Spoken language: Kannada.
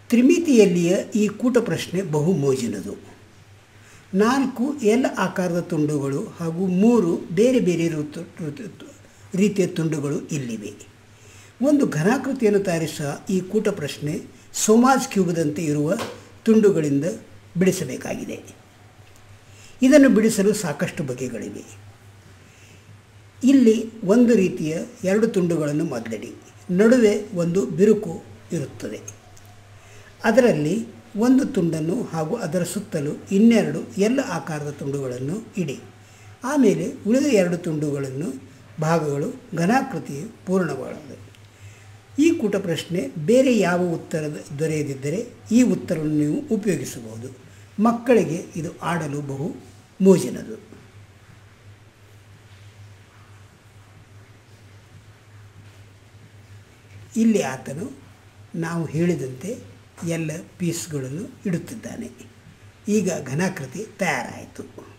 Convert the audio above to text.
ತ್ರಿಮಿತಿಯಲ್ಲಿಯ ಈ ಕೂಟ ಪ್ರಶ್ನೆ ಬಹು ಮೋಜಿನದು ನಾಲ್ಕು ಎಲ್ ಆಕಾರದ ತುಂಡುಗಳು ಹಾಗೂ ಮೂರು ಬೇರೆ ಬೇರೆ ಋತು ಋತು ರೀತಿಯ ತುಂಡುಗಳು ಇಲ್ಲಿವೆ ಒಂದು ಘನಾಕೃತಿಯನ್ನು ತಯಾರಿಸುವ ಈ ಕೂಟ ಪ್ರಶ್ನೆ ಸೋಮಾಜ್ ಕ್ಯೂಬ್ದಂತೆ ಇರುವ ತುಂಡುಗಳಿಂದ ಬಿಡಿಸಬೇಕಾಗಿದೆ ಇದನ್ನು ಬಿಡಿಸಲು ಸಾಕಷ್ಟು ಬಗೆಗಳಿವೆ ಇಲ್ಲಿ ಒಂದು ರೀತಿಯ ಎರಡು ತುಂಡುಗಳನ್ನು ಮೊದಲಿಡಿ ನಡುವೆ ಒಂದು ಬಿರುಕು ಇರುತ್ತದೆ ಅದರಲ್ಲಿ ಒಂದು ತುಂಡನ್ನು ಹಾಗೂ ಅದರ ಸುತ್ತಲೂ ಇನ್ನೆರಡು ಎಲ್ಲ ಆಕಾರದ ತುಂಡುಗಳನ್ನು ಇಡಿ ಆಮೇಲೆ ಉಳಿದ ಎರಡು ತುಂಡುಗಳನ್ನು ಭಾಗಗಳು ಘನಾಕೃತಿ ಪೂರ್ಣಗೊಳ್ಳದು ಈ ಕೂಟ ಪ್ರಶ್ನೆ ಬೇರೆ ಯಾವ ಉತ್ತರ ದೊರೆಯದಿದ್ದರೆ ಈ ಉತ್ತರವನ್ನು ನೀವು ಉಪಯೋಗಿಸಬಹುದು ಮಕ್ಕಳಿಗೆ ಇದು ಆಡಲು ಬಹು ಮೋಜಿನದು ಇಲ್ಲಿ ಆತನು ನಾವು ಹೇಳಿದಂತೆ ಎಲ್ಲ ಪೀಸ್ಗಳನ್ನು ಇಡುತ್ತಿದ್ದಾನೆ ಈಗ ಘನಾಕೃತಿ ತಯಾರಾಯಿತು